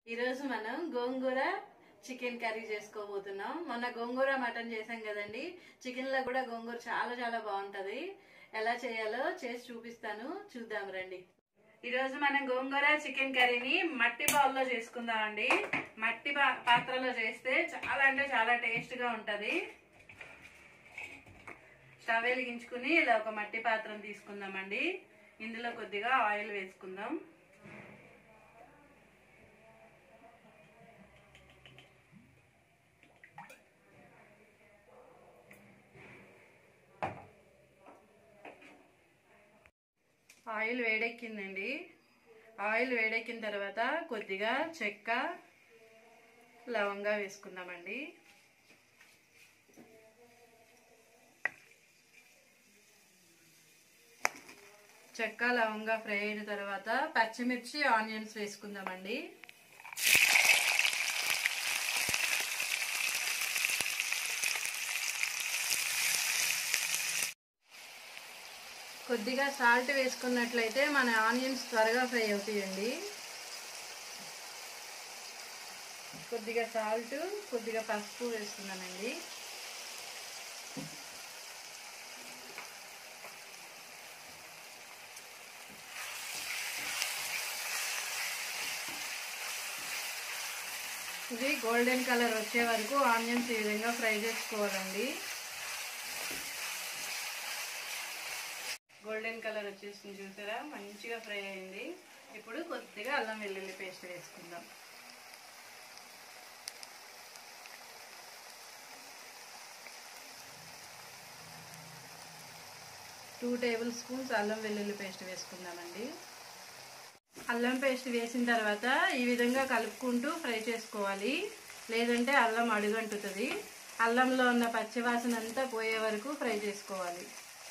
ఈరోజు మనం గోంగూర chicken curry చేసుకోబోతున్నాం మొన్న గోంగూర మటన్ చేసాం కదండి చికెన్ లో కూడా గోంగూర చాలా చాలా బాగుంటది ఎలా చేయాలో చేసి చూపిస్తాను చూద్దాం రండి ఈరోజు మనం గోంగూర చికెన్ కర్రీని మట్టి బౌల్లో చేసుకుందామండి మట్టి పా- పాత్రలో చేస్తే చాలా అంటే చాలా టేస్ట్ గా ఉంటది స్టవ్ వెలిగించుకుని ఇలా ఒక మట్టి పాత్రను తీసుకుందామండి ఇందులో కొద్దిగా ఆయిల్ వేసుకుందాం ఆయిల్ వేడెక్కిందండి ఆయిల్ వేడెక్కిన తర్వాత కొద్దిగా చెక్క లవంగా వేసుకుందామండి చెక్క లవంగా ఫ్రై అయిన తర్వాత పచ్చిమిర్చి ఆనియన్స్ వేసుకుందామండి కొద్దిగా సాల్ట్ వేసుకున్నట్లయితే మన ఆనియన్స్ త్వరగా ఫ్రై అవుతాయండి కొద్దిగా సాల్ట్ కొద్దిగా పసుపు వేస్తున్నానండి ఇది గోల్డెన్ కలర్ వచ్చే వరకు ఆనియన్స్ ఈ విధంగా ఫ్రై చేసుకోవాలండి గోల్డెన్ కలర్ వచ్చేసింది చూసారా మంచిగా ఫ్రై అయింది ఇప్పుడు కొద్దిగా అల్లం వెల్లుల్లి పేస్ట్ వేసుకుందాం టూ టేబుల్ స్పూన్స్ అల్లం వెల్లుల్లి పేస్ట్ వేసుకుందామండి అల్లం పేస్ట్ వేసిన తర్వాత ఈ విధంగా కలుపుకుంటూ ఫ్రై చేసుకోవాలి లేదంటే అల్లం అడుగంటుతుంది అల్లంలో ఉన్న పచ్చివాసన అంతా పోయే వరకు ఫ్రై చేసుకోవాలి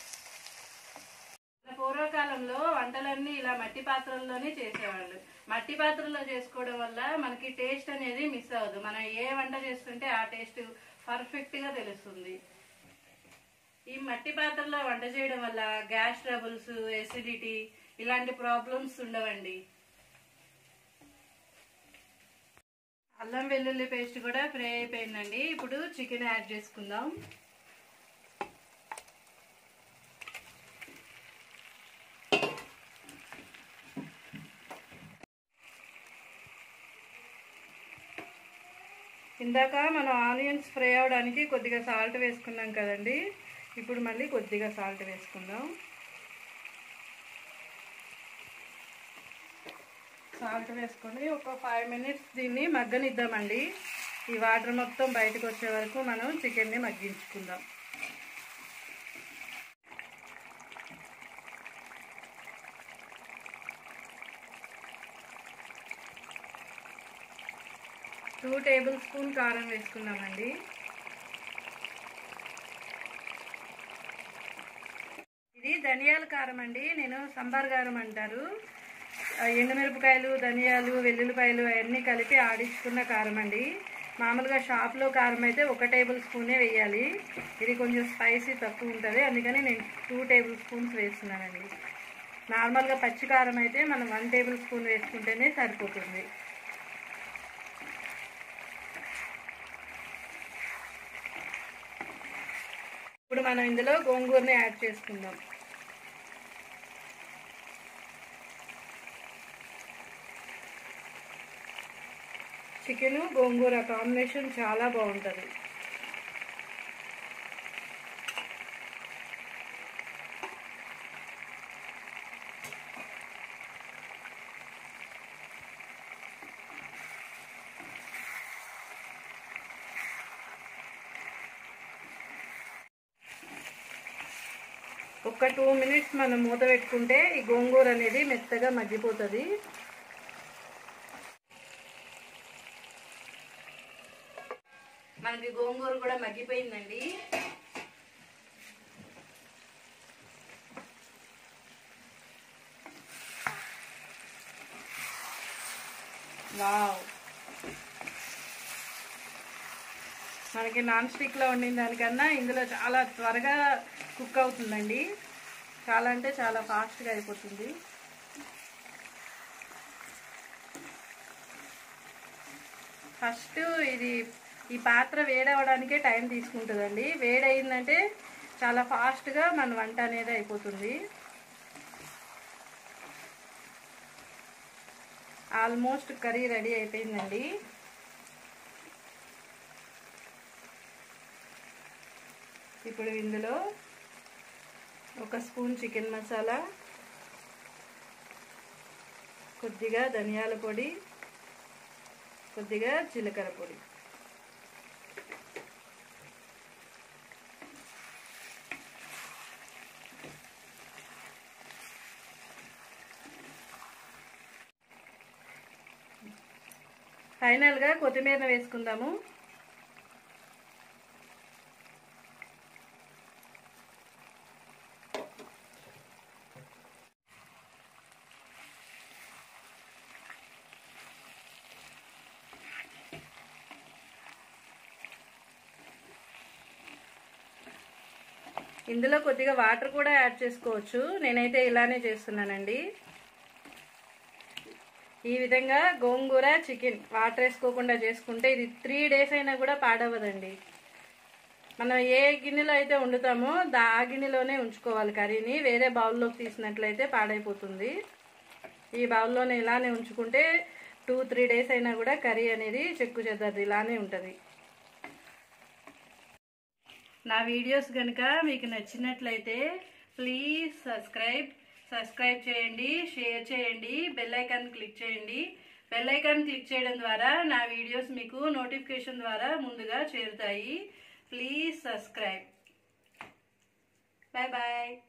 పూర్వకాలంలో వంటలన్నీ ఇలా మట్టి పాత్రల్లోనే చేసేవాళ్ళు మట్టి పాత్రలో చేసుకోవడం వల్ల మనకి టేస్ట్ అనేది మిస్ అవ్వదు మనం ఏ వంట చేసుకుంటే ఆ టేస్ట్ పర్ఫెక్ట్ గా తెలుస్తుంది ఈ మట్టి పాత్రలో వంట చేయడం వల్ల గ్యాస్ ట్రబుల్స్ ఎసిడిటీ ఇలాంటి ప్రాబ్లమ్స్ ఉండవండి అల్లం వెల్లుల్లి పేస్ట్ కూడా ఫ్రై అయిపోయిందండి ఇప్పుడు చికెన్ యాడ్ చేసుకుందాం ఇందాక మనం ఆనియన్స్ ఫ్రై అవడానికి కొద్దిగా సాల్ట్ వేసుకున్నాం కదండి ఇప్పుడు మళ్ళీ కొద్దిగా సాల్ట్ వేసుకుందాం సాల్ట్ వేసుకొని ఒక ఫైవ్ మినిట్స్ దీన్ని మగ్గనిద్దామండి ఈ వాటర్ మొత్తం బయటకు వచ్చే వరకు మనం చికెన్ని మగ్గించుకుందాం టూ టేబుల్ స్పూన్ కారం వేసుకుందామండి ఇది ధనియాల కారం అండి నేను సంబార్ కారం అంటారు ఆ, ఎండుమిరపకాయలు ధనియాలు వెల్లుల్లిపాయలు అవన్నీ కలిపి ఆడించుకున్న కారం అండి మామూలుగా షాప్లో కారం అయితే ఒక టేబుల్ స్పూనే వేయాలి ఇది కొంచెం స్పైసీ తక్కువ ఉంటుంది అందుకని నేను టూ టేబుల్ స్పూన్స్ వేస్తున్నానండి నార్మల్గా పచ్చి కారం అయితే మనం వన్ టేబుల్ స్పూన్ వేసుకుంటేనే సరిపోతుంది ఇప్పుడు మనం ఇందులో గోంగూరని యాడ్ చేసుకుందాం చికెన్ గోంగూర కాంబినేషన్ చాలా బాగుంటుంది ఒక టూ మినిట్స్ మనం మూత పెట్టుకుంటే ఈ గోంగూర అనేది మెత్తగా మగ్గిపోతుంది మనకి గోంగూర కూడా మగ్గిపోయిందండి వావ్ మనకి నాన్ స్టిక్ లో వండిన దానికన్నా ఇందులో చాలా త్వరగా కుక్ అవుతుందండి చాలా అంటే చాలా ఫాస్ట్గా అయిపోతుంది ఫస్ట్ ఇది ఈ పాత్ర వేడవడానికే టైం తీసుకుంటుందండి వేడయిందంటే చాలా ఫాస్ట్గా మన వంట అనేది అయిపోతుంది ఆల్మోస్ట్ కర్రీ రెడీ అయిపోయిందండి ఇప్పుడు ఇందులో ఒక స్పూన్ చికెన్ మసాలా కొద్దిగా ధనియాల పొడి కొద్దిగా జీలకర్ర పొడి ఫైనల్గా కొత్తిమీర వేసుకుందాము ఇందులో కొద్దిగా వాటర్ కూడా యాడ్ చేసుకోవచ్చు నేనైతే ఇలానే చేస్తున్నానండి ఈ విధంగా గోంగూర చికెన్ వాటర్ వేసుకోకుండా చేసుకుంటే ఇది త్రీ డేస్ అయినా కూడా పాడవదండి మనం ఏ గిన్నెలో అయితే వండుతామో దా ఆ గిన్నెలోనే ఉంచుకోవాలి కర్రీని వేరే బౌల్లోకి తీసినట్లయితే పాడైపోతుంది ఈ బౌల్లోనే ఇలానే ఉంచుకుంటే టూ త్రీ డేస్ అయినా కూడా కర్రీ అనేది చెక్కు చెద్దది ఇలానే ఉంటుంది నా వీడియోస్ కనుక మీకు నచ్చినట్లయితే ప్లీజ్ సబ్స్క్రైబ్ సబ్స్క్రైబ్ చేయండి షేర్ చేయండి బెల్ ఐకాన్ క్లిక్ చేయండి బెల్ ఐకాన్ క్లిక్ చేయడం ద్వారా నా వీడియోస్ మీకు నోటిఫికేషన్ ద్వారా ముందుగా చేరుతాయి ప్లీజ్ సబ్స్క్రైబ్ బాయ్ బాయ్